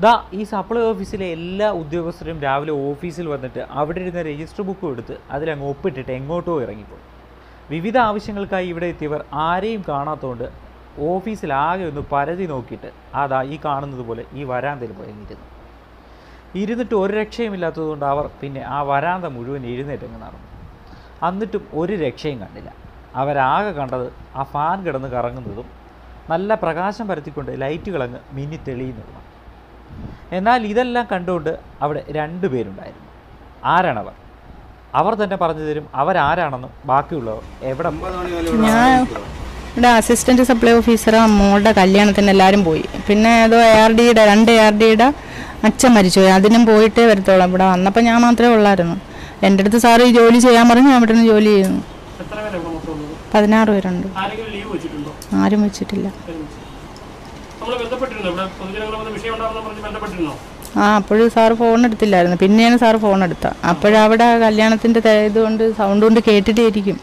ദാ ഈ സപ്ലൈ ഓഫീസിലെ എല്ലാ ഉദ്യോഗസ്ഥരും രാവിലെ ഓഫീസിൽ വന്നിട്ട് അവിടെ ഇരുന്ന രജിസ്റ്റർ ബുക്കും എടുത്ത് അതിലങ്ങ് ഒപ്പിട്ടിട്ട് എങ്ങോട്ടോ ഇറങ്ങിപ്പോയി വിവിധ ആവശ്യങ്ങൾക്കായി ഇവിടെ എത്തിയവർ ആരെയും കാണാത്തതുകൊണ്ട് ഓഫീസിലാകെ ഒന്ന് പരതി നോക്കിയിട്ട് അതാ ഈ കാണുന്നത് പോലെ ഈ വരാന്തയിൽ പോയി ഇരുന്നു ഇരുന്നിട്ട് ഒരു രക്ഷയുമില്ലാത്തതുകൊണ്ട് അവർ പിന്നെ ആ വരാന്ത മുഴുവൻ എഴുന്നേറ്റങ്ങ് നടന്നു എന്നിട്ടും ഒരു രക്ഷയും കണ്ടില്ല അവരാകെ കണ്ടത് ആ ഫാൻ കിടന്ന് കറങ്ങുന്നതും നല്ല പ്രകാശം പരത്തിക്കൊണ്ട് ലൈറ്റുകളങ്ങ് മിന്നി തെളിയുന്നതുമാണ് എന്നാൽ ഇതെല്ലാം കണ്ടുകൊണ്ട് അവിടെ രണ്ടു പേരുണ്ടായിരുന്നു ആരാണവർ അവർ തന്നെ പറഞ്ഞു തരും അവരാരാണെന്നും ബാക്കിയുള്ളവർ എവിടെ ഞാൻ ഇവിടെ അസിസ്റ്റന്റ് സപ്ലൈ ഓഫീസറാ മോളുടെ കല്യാണത്തിന് എല്ലാവരും പോയി പിന്നെ ഏതോ എ ആർ ഡിയുടെ രണ്ട് എ ആർ ഡിയുടെ അച്ഛൻ മരിച്ചുപോയി അതിനും പോയിട്ടേ വരത്തോളാം ഇവിടെ വന്നപ്പോൾ ഞാൻ മാത്രമേ ഉള്ളായിരുന്നു എൻ്റെ അടുത്ത് സാറ് ഈ ജോലി ചെയ്യാൻ പറഞ്ഞ് ഞാൻ ഇവിടെ നിന്ന് ജോലി ചെയ്യുന്നു എത്ര പേരെ ഇവിടെ മൊത്തം ഉള്ളത് പതിനാറ് പേരുണ്ട് ആരെങ്കിലും ലീവ് വെച്ചിട്ടുണ്ടോ ആരും വെച്ചിട്ടില്ല നമ്മൾ ബന്ധപ്പെട്ടിരുന്നോ ഇവിടെ പൊതുജനങ്ങളെ വന്ന് വിഷയം ഉണ്ടാകുന്ന പറഞ്ഞ് ബന്ധപ്പെട്ടിരുന്നോ ആ അപ്പോഴും സാറ് ഫോൺ എടുത്തില്ലായിരുന്നു പിന്നെയാണ് സാറ് ഫോൺ എടുത്ത അപ്പോഴവിടെ കല്യാണത്തിൻ്റെ ഇതുകൊണ്ട് സൗണ്ട് കൊണ്ട് കേട്ടിട്ടേ ഇരിക്കും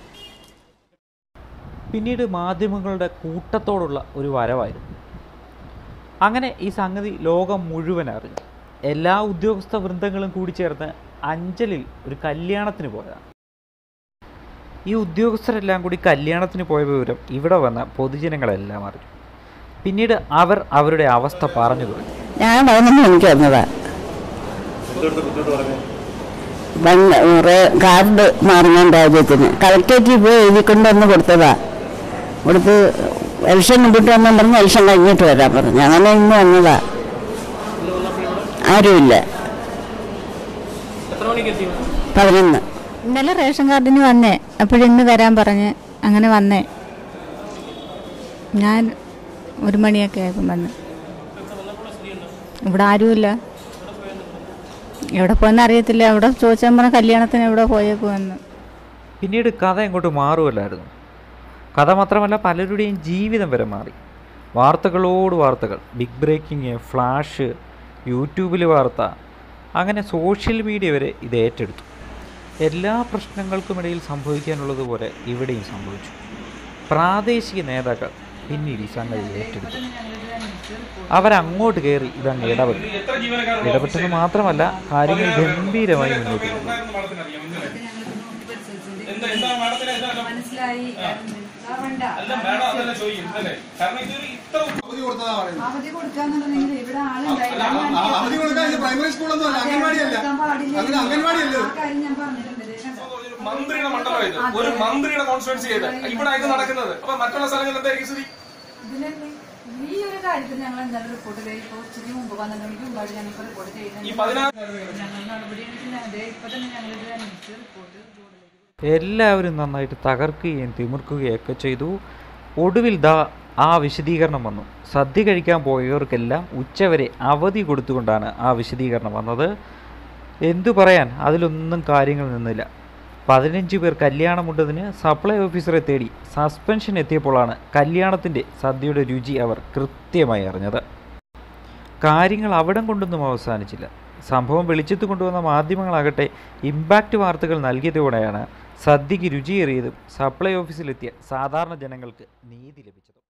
പിന്നീട് മാധ്യമങ്ങളുടെ കൂട്ടത്തോടുള്ള ഒരു വരവായിരുന്നു അങ്ങനെ ഈ സംഗതി ലോകം മുഴുവൻ അറിഞ്ഞു എല്ലാ ഉദ്യോഗസ്ഥ വൃന്ദങ്ങളും കൂടി ചേർന്ന് അഞ്ചലിൽ ഒരു കല്യാണത്തിന് പോയതാണ് ഈ ഉദ്യോഗസ്ഥരെല്ലാം കൂടി കല്യാണത്തിന് പോയ വിവരം ഇവിടെ വന്ന പൊതുജനങ്ങളെല്ലാം അറിഞ്ഞു പിന്നീട് അവർ അവരുടെ അവസ്ഥ പറഞ്ഞു തുടങ്ങി ഞാൻ പതിനൊന്ന് മണിക്ക് വന്നതാ വന്ന് റേ- കാർഡ് മാറുന്ന രാജ്യത്തിന് കളക്ടറേറ്റിൽ പോയി എഴുതിക്കൊണ്ടുവന്ന് കൊടുത്തതാ കൊടുത്ത് എലക്ഷൻ കിട്ടിട്ട് വന്നാൽ പറഞ്ഞ് എലക്ഷൻ കഴിഞ്ഞിട്ട് വരാൻ പറഞ്ഞു അങ്ങനെ ഇന്ന് വന്നതാ ആരുമില്ല എത്ര മണിക്ക് എത്തി പതിനൊന്ന് ഇന്നലെ റേഷൻ കാർഡിന് വന്നേ അപ്പോഴിന്ന് വരാൻ പറഞ്ഞ് അങ്ങനെ വന്നേ ഞാൻ ഒരു മണിയൊക്കെ ആയപ്പം വന്ന് ഇവിടെ ആരുമില്ല എവിടെ പോയെന്ന് അറിയത്തില്ല അവിടെ ചോദിച്ചാൽ പറഞ്ഞ കല്യാണത്തിന് എവിടെ പോയേക്കുമെന്ന് പിന്നീട് കഥ എങ്ങോട്ട് മാറുമല്ലായിരുന്നു കഥ മാത്രമല്ല പലരുടെയും ജീവിതം വരെ മാറി വാർത്തകളോട് വാർത്തകൾ ബിഗ് ബ്രേക്കിംഗ് ഫ്ലാഷ് യൂട്യൂബിൽ വാർത്ത അങ്ങനെ സോഷ്യൽ മീഡിയ വരെ ഇത് ഏറ്റെടുത്തു എല്ലാ പ്രശ്നങ്ങൾക്കുമിടയിൽ സംഭവിക്കാനുള്ളതുപോലെ ഇവിടെയും സംഭവിച്ചു പ്രാദേശിക നേതാക്കൾ പിന്നീട് ഈ സംഗതി ഏറ്റെടുത്തു അവരങ്ങോട്ട് കയറി ഇതങ്ങ് ഇടപെട്ടു ഇടപെട്ടെന്ന് മാത്രമല്ല കാര്യങ്ങൾ ഗംഭീരമായി മുന്നോട്ട് കൊണ്ടു അവധി കൊടുക്കാന്നുണ്ടെങ്കിൽ ഇവിടെ ആളുണ്ടായില്ല അവധി കൊടുക്കാൻ ഇത് പ്രൈമറി സ്കൂളൊന്നും അല്ല അംഗൻവാടിയല്ല അങ്ങനെ അംഗൻവാടിയല്ല ആ കാര്യം ഞാൻ പറഞ്ഞിട്ടുണ്ട് ദേ കണ്ടോ. മന്ത്രിയുടെ മണ്ഡലം ഇത് ഒരു മന്ത്രിയുടെ കോൺസ്റ്റിറ്റ്യൻസി ചെയ്ത് ഇവിടെ ഇത് നടക്കുന്നത് അപ്പൊ മറ്റുള്ള സ്ഥലങ്ങളിൽ എന്തായിരിക്കും സ്ഥിതി ഇതിലെന്ത് ഈ ഒരു കാര്യത്തിൽ ഞങ്ങൾ എന്തായാലും റിപ്പോർട്ട് ചെയ്ത് ഇപ്പോൾ ഇച്ചിരി മുമ്പ് പന്ത്രണ്ട് മണിക്ക് മുമ്പായിട്ട് ഞങ്ങൾക്ക് റിപ്പോർട്ട് ഈ ചെയ്യുന്നത് പതിനാറ് ഞങ്ങൾ നടപടി എടുക്കുന്നത് ഇപ്പൊ തന്നെ ഞങ്ങൾ ഇത് അനുസരിച്ച് റിപ്പോർട്ട് എല്ലാവരും നന്നായിട്ട് തകർക്കുകയും തിമിർക്കുകയൊക്കെ ചെയ്തു ഒടുവിൽ ദാ ആ വിശദീകരണം വന്നു സദ്യ കഴിക്കാൻ പോയവർക്കെല്ലാം ഉച്ചവരെ അവധി കൊടുത്തുകൊണ്ടാണ് ആ വിശദീകരണം വന്നത് എന്തു പറയാൻ അതിലൊന്നും കാര്യങ്ങൾ നിന്നില്ല പതിനഞ്ച് പേർ കല്യാണമുണ്ടതിന് സപ്ലൈ ഓഫീസറെ തേടി സസ്പെൻഷൻ എത്തിയപ്പോഴാണ് കല്യാണത്തിൻ്റെ സദ്യയുടെ രുചി അവർ കൃത്യമായി അറിഞ്ഞത് കാര്യങ്ങൾ അവിടം കൊണ്ടൊന്നും അവസാനിച്ചില്ല സംഭവം വെളിച്ചത്ത് കൊണ്ടുവന്ന മാധ്യമങ്ങളാകട്ടെ ഇമ്പാക്റ്റ് വാർത്തകൾ നൽകിയതോടെയാണ് സദ്യയ്ക്ക് രുചിയേറിയതും സപ്ലൈ ഓഫീസിലെത്തിയ സാധാരണ ജനങ്ങൾക്ക് നീതി ലഭിച്ചത്